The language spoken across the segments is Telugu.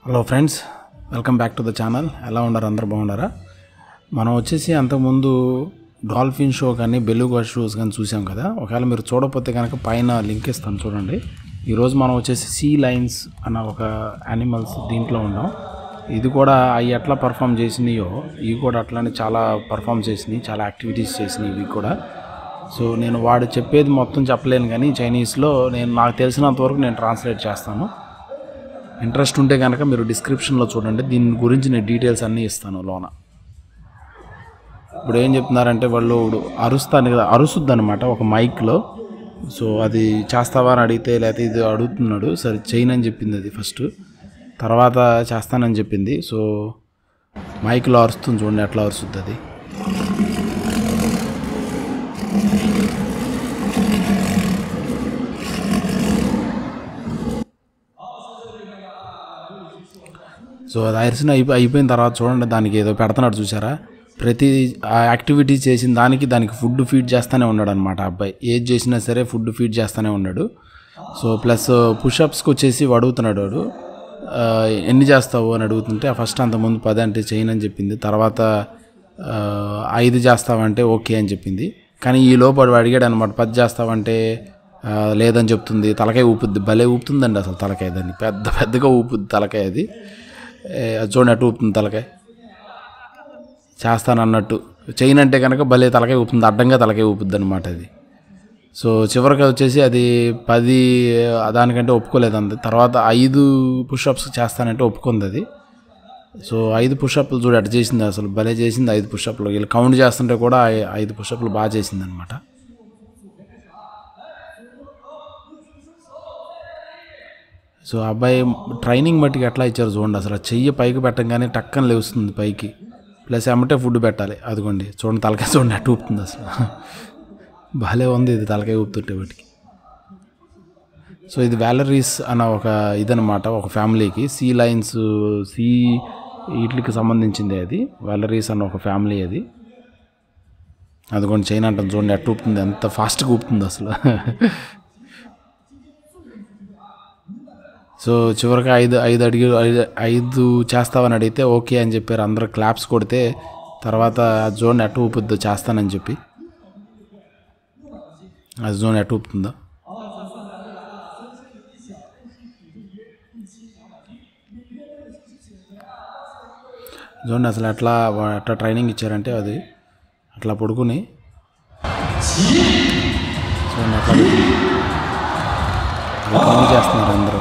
Hello friends welcome back to the channel ఎలా ఉన్నారు అందరు బాగున్నారా మనం వచ్చేసి అంతకుముందు డాల్ఫిన్ షో కానీ బెలుగా షోస్ కానీ చూసాం కదా ఒకవేళ మీరు చూడకపోతే కనుక పైన లింక్ ఇస్తాను చూడండి ఈరోజు మనం వచ్చేసి సీ లైన్స్ అన్న ఒక యానిమల్స్ దీంట్లో ఉన్నాం ఇది కూడా అవి ఎట్లా పర్ఫామ్ చేసినాయో ఇవి కూడా అట్లానే చాలా పర్ఫామ్ చేసినాయి చాలా యాక్టివిటీస్ చేసినాయి ఇవి కూడా సో నేను వాడు చెప్పేది మొత్తం చెప్పలేను కానీ చైనీస్లో నేను నాకు తెలిసినంత వరకు నేను ట్రాన్స్లేట్ చేస్తాను ఇంట్రెస్ట్ ఉంటే కనుక మీరు డిస్క్రిప్షన్లో చూడండి దీని గురించి నేను డీటెయిల్స్ అన్నీ ఇస్తాను లోన ఇప్పుడు ఏం చెప్తున్నారంటే వాళ్ళు ఇప్పుడు అరుస్తాను కదా అరుస్తుంది అనమాట ఒక మైక్లో సో అది చేస్తావా అని అడిగితే లేకపోతే ఇది అడుగుతున్నాడు సరే చేయనని చెప్పింది అది ఫస్ట్ తర్వాత చేస్తానని చెప్పింది సో మైక్లో అరుస్తుంది చూడండి ఎట్లా అరుస్తుంది అది సో అది అరిసిన అయిపో అయిపోయిన తర్వాత చూడండి దానికి ఏదో పెడుతున్నాడు చూసారా ప్రతి ఆ యాక్టివిటీ చేసిన దానికి దానికి ఫుడ్ ఫీడ్ చేస్తూనే ఉన్నాడు అనమాట అబ్బాయి ఏది చేసినా సరే ఫుడ్ ఫీడ్ చేస్తూనే ఉన్నాడు సో ప్లస్ పుషప్స్కి వచ్చేసి వాడు అడుగుతున్నాడు వాడు ఆ, ఎన్ని చేస్తావు అని అడుగుతుంటే ఫస్ట్ అంతకుముందు పది అంటే చేయనని చెప్పింది తర్వాత ఆ, ఐదు చేస్తావంటే ఓకే అని చెప్పింది కానీ ఈ లోపు వాడు అడిగాడు అనమాట పది చేస్తావంటే ఆ, లేదని చెప్తుంది తలకాయ ఊపుద్ది భలే ఊపుతుందండి అసలు తలకాయ దాన్ని పెద్ద పెద్దగా ఊపుద్ది తలకాయ అది ఏ, అది చూడండి అటు ఊపుతుంది తలకాయ చేస్తాను అన్నట్టు చేయనంటే కనుక భలే తలకాయ ఊపుతుంది అడ్డంగా తలకాయ ఊపుద్ది అనమాట అది సో చివరికి వచ్చేసి అది పది దానికంటే ఒప్పుకోలేదు అంది తర్వాత ఐదు పుషప్స్ చేస్తానంటే ఒప్పుకుంది అది సో ఐదు పుషప్లు చూడు అటు చేసింది అసలు భలే చేసింది ఐదు పుషప్లు వీళ్ళు కౌంట్ చేస్తుంటే కూడా ఐ- ఐదు పుషప్లు బాగా చేసింది అనమాట సో ఆ అబ్బాయి ట్రైనింగ్ మట్టికి ఎట్లా ఇచ్చారు చూడండి అసలు ఆ చెయ్యి పైకి పెట్టంగానే టక్కన లేస్తుంది పైకి ప్లస్ ఎమ్మటే ఫుడ్ పెట్టాలి అదిగోండి చూడండి తలకాయ చూడండి అటు ఊపుతుంది అసలు భలే ఉంది ఇది తలకాయ ఊపుతుంటే వాటికి సో ఇది వ్యాలరీస్ అన్న ఒక ఇదనమాట ఒక ఫ్యామిలీకి సీ లైన్స్ సీ వీటికి సంబంధించింది అది వ్యాలరీస్ అన్న ఒక ఫ్యామిలీ అది అదిగోండి చైనా అంటాం చూడండి అట్టు ఊపుతుంది ఎంత ఫాస్ట్గా ఊపుతుంది అసలు సో చివరికి ఐదు ఐదు అడిగి ఐదు ఐదు చేస్తావని అడిగితే ఓకే అని చెప్పారు అందరూ క్లాప్స్ కొడితే తర్వాత ఆ జోన్ ఎటు ఊపుద్దో చేస్తానని చెప్పి ఆ జోన్ ఎటు ఊపుతుందో చూడండి అసలు ఎట్లా వా- ఎట్లా ట్రైనింగ్ ఇచ్చారంటే అది అట్లా పడుకుని చూడండి అట్లా పడుకుని. అలా ట్రైనింగ్ చేస్తున్నారు అందరూ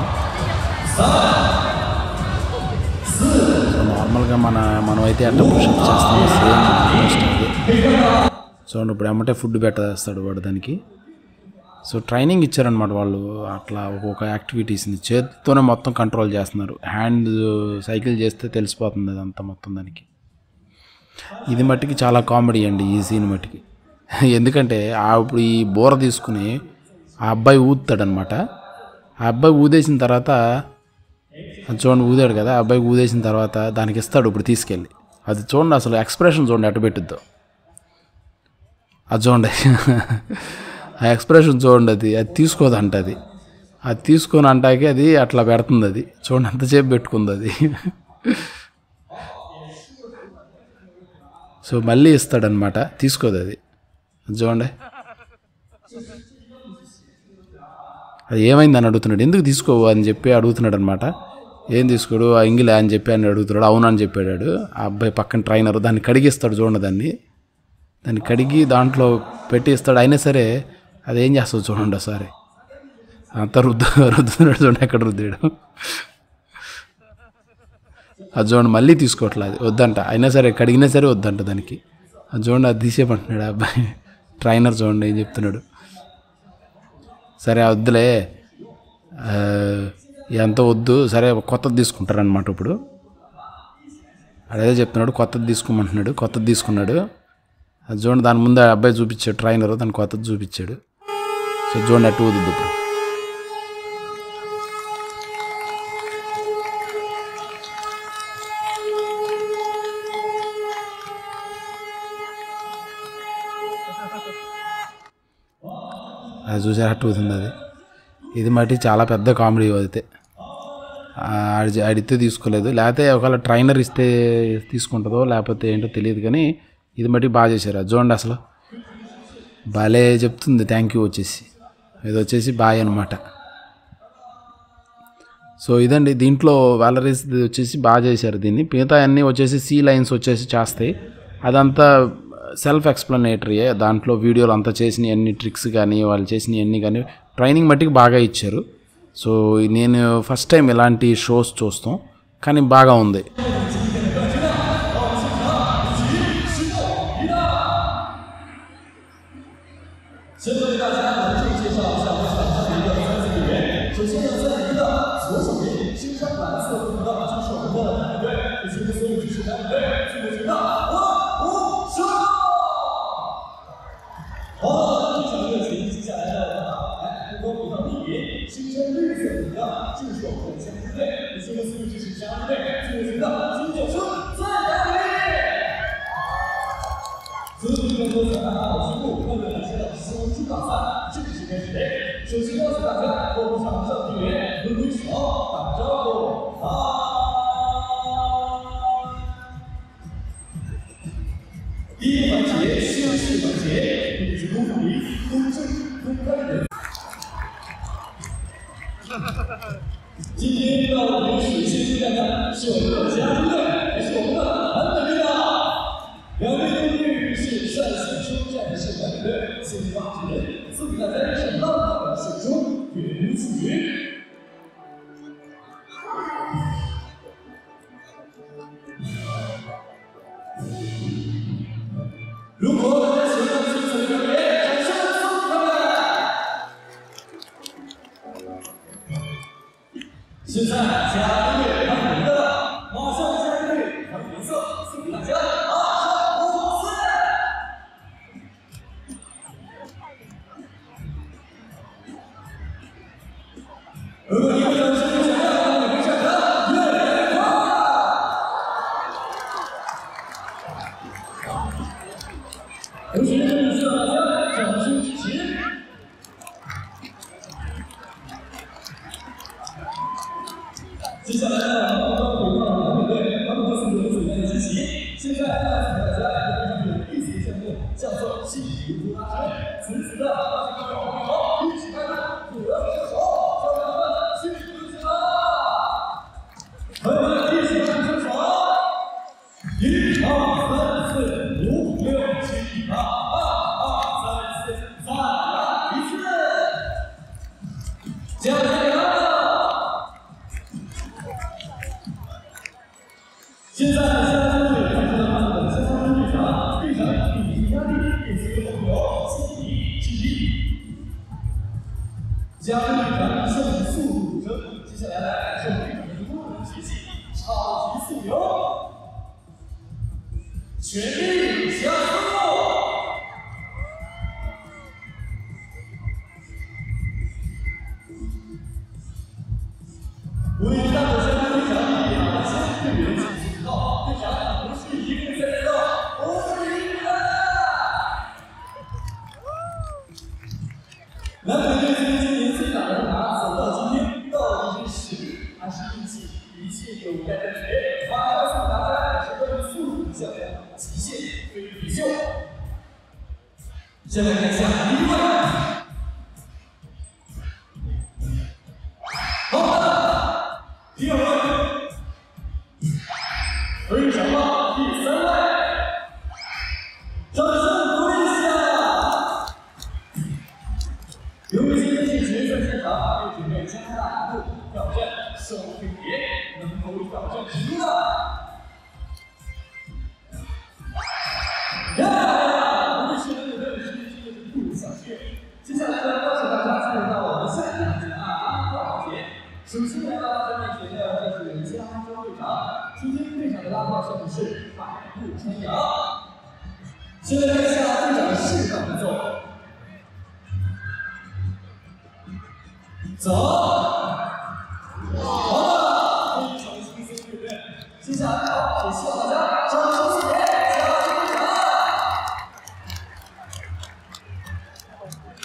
సో నార్మల్గా మన మనమైతే అట్లా పుషప్ చేస్తాము సేమ్ ఆల్మోస్ట్ అది చూడండి ఇప్పుడు ఎమ్మటే ఫుడ్ పెట్టేస్తాడు వాడు దానికి సో ట్రైనింగ్ ఇచ్చారనమాట వాళ్ళు అట్లా ఒక్కొక్క యాక్టివిటీస్ని చేతితోనే మొత్తం కంట్రోల్ చేస్తున్నారు హ్యాండ్ సైకిల్ చేస్తే తెలిసిపోతుంది అదంతా మొత్తం దానికి ఇది మట్టికి చాలా కామెడీ అండి ఈ సీన్ మట్టికి ఎందుకంటే ఆ ఇప్పుడు ఈ బోర తీసుకుని ఆ అబ్బాయి ఊదుతాడనమాట ఆ అబ్బాయి ఊదేసిన తర్వాత అది చూడండి ఊదాడు కదా ఆ అబ్బాయి ఊదేసిన తర్వాత దానికి ఇస్తాడు ఇప్పుడు తీసుకెళ్ళి అది చూడండి అసలు ఎక్స్ప్రెషన్ చూడండి అటు పెట్టుద్దో అది చూడండి ఆ ఎక్స్ప్రెషన్ చూడండి అది అది తీసుకోదంట అది అది తీసుకొని అంటాకే అది అట్లా పెడుతుంది అది చూడండి అంతసేపు పెట్టుకుంది అది సో మళ్ళీ ఇస్తాడనమాట తీసుకోదు అది అది చూడండి అది ఏమైంది అని అడుగుతున్నాడు ఎందుకు తీసుకోవు అని చెప్పి అడుగుతున్నాడు అనమాట ఏం తీసుకోడు ఆ ఇంగిలే అని చెప్పి అని అడుగుతున్నాడు అవును అని చెప్పాడు ఆ అబ్బాయి పక్కన ట్రైనర్ దాన్ని కడిగిస్తాడు చూడండి దాన్ని దాన్ని కడిగి దాంట్లో పెట్టి ఇస్తాడు అయినా సరే అది ఏం చేస్తాడు చూడండి ఒకసారి అంతా రుద్దు రుద్దుతున్నాడు చూడండి ఎక్కడ రుద్దాడు అది చూడండి మళ్ళీ తీసుకోవట్లేదు అది వద్దంట అయినా సరే కడిగినా సరే వద్దంట దానికి అది చూడండి అది తీసేయమంటున్నాడు ఆ అబ్బాయి ట్రైనర్ చూడండి ఏం చెప్తున్నాడు సరే వద్దులే ఆ, ఎంత వద్దు సరే కొత్తది తీసుకుంటారనమాట ఇప్పుడు అదే చెప్తున్నాడు కొత్తది తీసుకోమంటున్నాడు కొత్తది తీసుకున్నాడు అది చూడండి దాని ముందు ఆ అబ్బాయి చూపించాడు ట్రైనర్ దాని కొత్తది చూపించాడు సో చూడండి అటు వద్దు ఇప్పుడు అది చూసారు అటు అవుతుంది అది ఇది మట్టి చాలా పెద్ద కామెడీ అయితే ఆడి ఆడితే తీసుకోలేదు లేకపోతే ఒకవేళ ట్రైనర్ ఇస్తే తీసుకుంటుందో లేకపోతే ఏంటో తెలియదు కానీ ఇది మట్టి బాగా చేశారు అది చూడండి అసలు భలే చెప్తుంది థ్యాంక్ యూ వచ్చేసి ఇది వచ్చేసి బాయ్ అనమాట సో ఇదండి దీంట్లో వ్యాలరీస్ వచ్చేసి బాగా చేశారు దీన్ని మిగతా అన్నీ వచ్చేసి సి లైన్స్ వచ్చేసి చేస్తాయి అదంతా సెల్ఫ్ ఎక్స్ప్లెనేటరీయే దాంట్లో వీడియోలు అంతా చేసిన అన్ని ట్రిక్స్ కానీ వాళ్ళు చేసిన అన్ని కానీ ట్రైనింగ్ మట్టికి బాగా ఇచ్చారు సో నేను ఫస్ట్ టైం ఇలాంటి షోస్ చూస్తాం కానీ బాగా ఉంది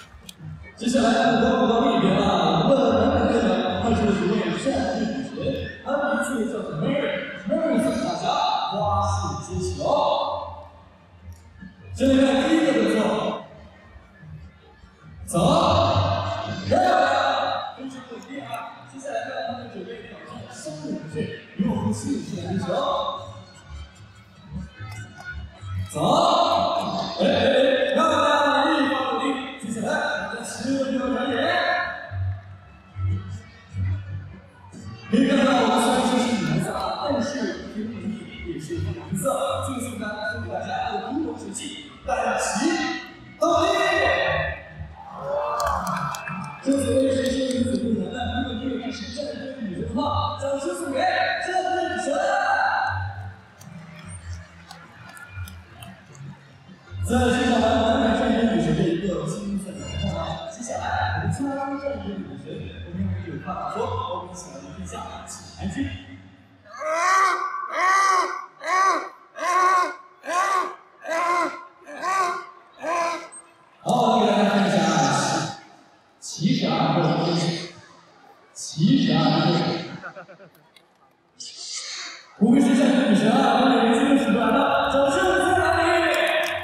接下来，我们到另一边啊，我们的男队呢，他是一位帅气主角， 次叫做 Mary，Mary 送给大家花式接球。现在看第一个动作，走，漂亮，非常稳定啊。接下来呢，他们准备挑战双人模式，用气势来接球。走，哎哎，漂亮，一发稳定。接下来，在十个地方转眼。可以看到，我们虽然说是女孩子啊，但是天文地也是蓝色。这个送大家送给大家的中国神器单旗倒立。这所谓是生女子不难的，如果你有支持战争女神的话，掌声送给战争女神。在介绍完完美战争女神的一个精彩的之后呢，接下来我们加入战争女神，我们有有话说，我们一起来听一下，请安静。好，给大家看一下，其实啊，这个是，其实啊，这个。我们是战争女神啊，我们有人今天请过来的，掌声在哪里？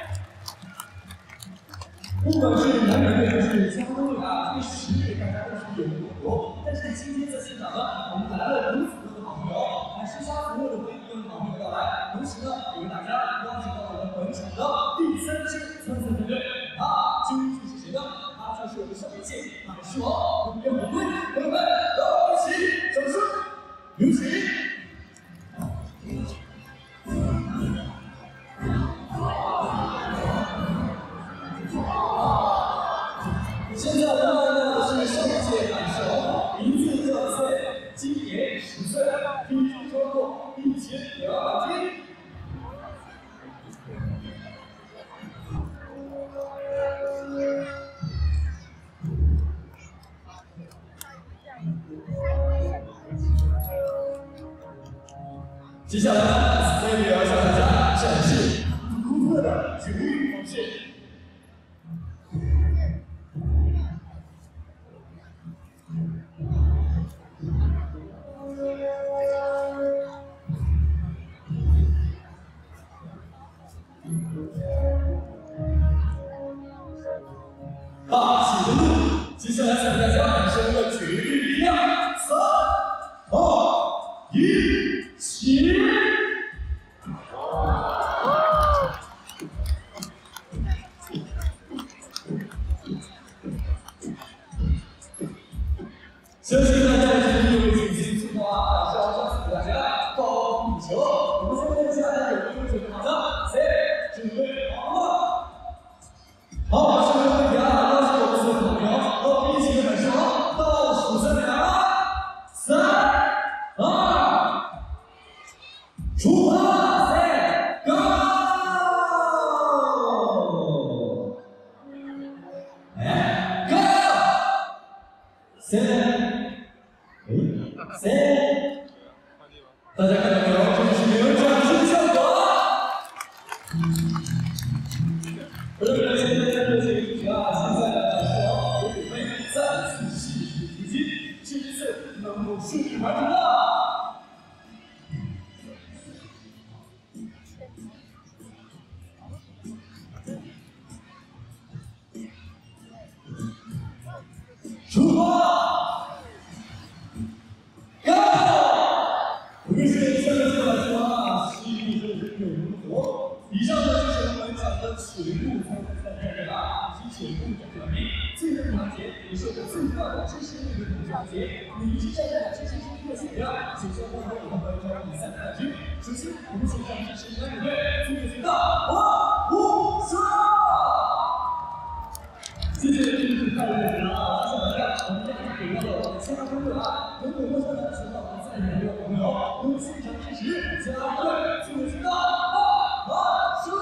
不管是男女队还是家中队啊，这个实力大家都是有目共睹。但是今天在现场呢，我们来了如此多的好朋友，还是杀所有的回忆跟好朋友到来。同时呢，也为大家邀请到我们本场的第三支参赛团队，他究竟是谁呢？他就是我们上一届海狮王公园马队，朋友们，让我们一起掌声有请。现在我们来到的是上届海狮王，名字叫做今年十岁，体重超过一千两百斤。接下来，Baby 要向大家展示独特的绝育方式。大起的路，接下来请大家感受一个绝对力量，三、二、一，起！相信大家已经有信心出发，还是要告诉大家高空球。我们现在接下来有一个准备好的，谁准备好了？好，马上没有问题啊！邀请我们所有的朋友和我们一起来感受倒数三秒，三、二，出发，三，Go！哎，Go！三，哎，三，大家看到没有？这就是没有掌声的效果。我们感谢大家热情支持啊！现在呢，是我准备再次细数提金，这一次能够顺利完成的。出发，Go！我们是三个字来说啊，实力是人有如佛。以上呢就是我们讲的水陆参赛战略啊，以及水陆战略名。最后一个环节也是我们最重要的知识类的环节，每一支战队知识是一个怎样？首先我们有我们招比赛的冠军。首先我们请上支持男女队最有型的花无双。谢谢这是太热情了啊！接下来呢，我们要给到我们其他朋友啊，如果陌生的，请到我们在场的朋友用现场支持，加油！最有型的花无双。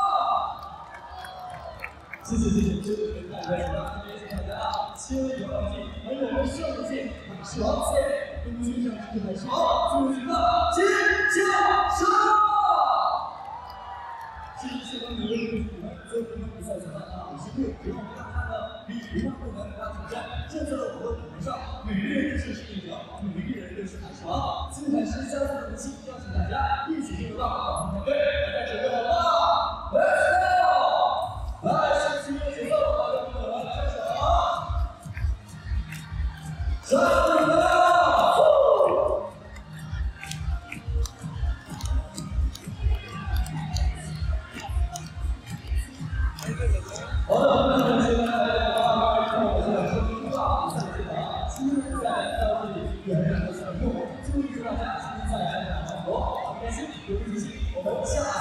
谢谢谢谢，真的是太热情了！谢谢大家啊，千万不要忘记，还有我们上一届海狮王赛，跟最上支持海狮王最有型的金球手。谢谢谢谢你们的支持，在本场比赛中啊，我是队给我们大家的比别的不能大挑战。站在了我的舞台上，每个人都是胜利者，每个人都是海狮王。金牌十相似的武器，邀请大家一起进入到我们的队，大家准备好了吗？Let's go！来，新奇的节奏，大家跟我来开始啊！上来了！好的，那么现在大家啊，看我现在说明啊，比赛现场啊，出在到这里表演的项目，注意大家现在在场好，开心，有自信，我们下。